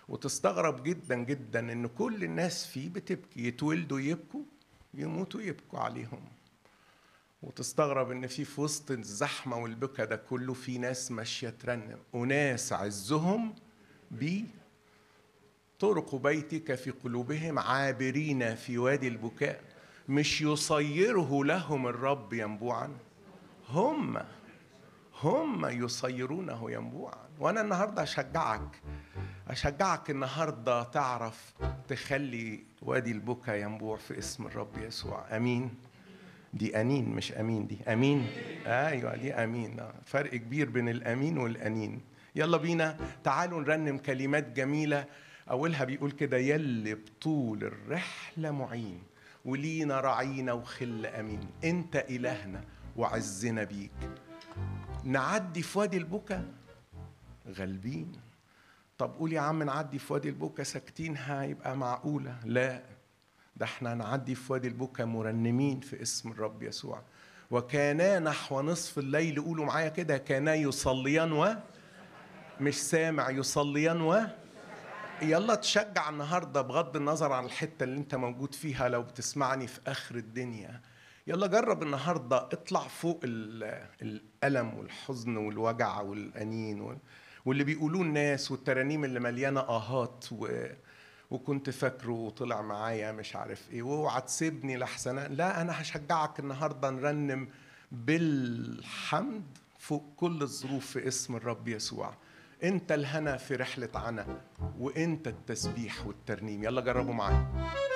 وتستغرب جدا جدا ان كل الناس فيه بتبكي يتولدوا يبكوا يموتوا يبكوا عليهم وتستغرب ان في في وسط الزحمه والبكا ده كله في ناس ماشيه ترنم وناس عزهم بي طرق بيتك في قلوبهم عابرين في وادي البكاء مش يصيره لهم الرب ينبوعا هم هم يصيرونه ينبوعا وانا النهارده اشجعك اشجعك النهارده تعرف تخلي وادي البكا ينبوع في اسم الرب يسوع امين دي انين مش امين دي امين ايوه دي امين فرق كبير بين الامين والانين يلا بينا تعالوا نرنم كلمات جميله اولها بيقول كده يلي بطول الرحله معين ولينا رعينا وخل امين انت الهنا وعزنا بيك نعدي في وادي البكا غالبين طب قول يا عم نعدي في وادي البكا ساكتين هيبقى معقولة لا ده احنا نعدي في وادي البكا مرنمين في اسم الرب يسوع وكانا نحو نصف الليل قولوا معايا كده كانا يصليان و مش سامع يصليان و يلا تشجع النهارده بغض النظر عن الحته اللي انت موجود فيها لو بتسمعني في اخر الدنيا يلا جرب النهارده اطلع فوق الالم والحزن والوجع والانين واللي بيقولوه الناس والترانيم اللي مليانه اهات و... وكنت فاكره وطلع معايا مش عارف ايه واوعى تسيبني لحسن لا انا هشجعك النهارده نرنم بالحمد فوق كل الظروف في اسم الرب يسوع انت الهنا في رحله عنا وانت التسبيح والترنيم يلا جربوا معايا